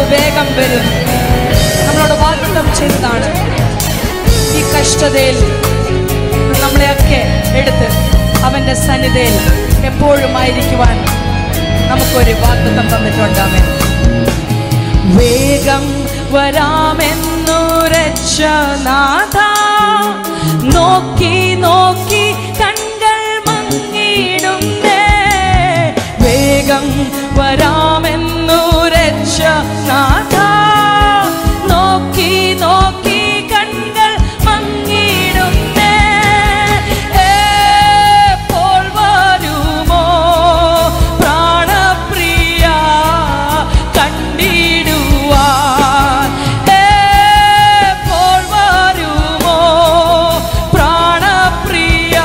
വേഗം വരും നമ്മളോട് വാഗ്ദത്തം ചെയ്തതാണ് ഈ കഷ്ടതയിൽ നമ്മളെയൊക്കെ എടുത്ത് അവന്റെ സന്നിധിയിൽ എപ്പോഴും ആയിരിക്കുവാൻ നമുക്കൊരു വാഗ്ദത്തം തന്നിട്ടുണ്ട് വേഗം വരാമെന്നു രക്ഷനാഥ നോക്കി നോക്കി കൺകൾ മങ്ങിടുന്നേ വേഗം വരാമെന്നു രക്ഷനാഥ നോക്കി നോക്കി കൺകൾ മങ്ങിടുന്നേ എപ്പോൾ വരുമോ പ്രാണപ്രിയ കണ്ടിടുവാൻ എപ്പോൾ വരുമോ പ്രാണപ്രിയ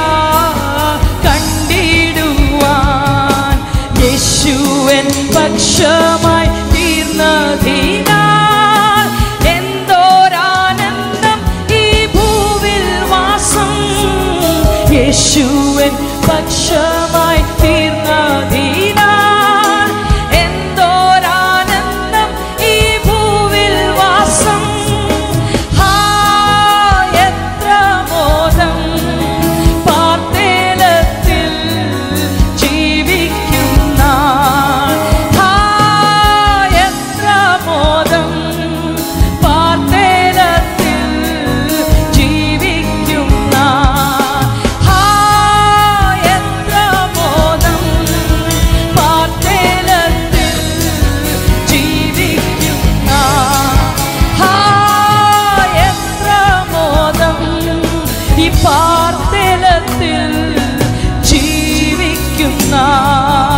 കണ്ടിടുവാൻ യേശുവൻ പക്ഷമായി തീർന്നതിനാൽ എന്തോരാനന്ദം ഈ ഭൂവിൽ വാസം യേശുവൻ പക്ഷമായി തീർന്നതിനാൽ എന്തോരാനന്ദം ഈ ഭൂവിൽ വാസം ഹാ എത്ര മോദം പാർത്തേലത്തിൽ ജീവിക്കുന്ന ഹാ എത്ര മോദം പാർത്തേലത്തിൽ ജീവിക്കുന്ന ഹാ എത്ര മോദം പാർത്തേലത്തിൽ ജീവിക്കുന്ന ഹാ എത്ര മോദം ഈ പാർത്തേലത്തിൽ ജീവിക്കുന്ന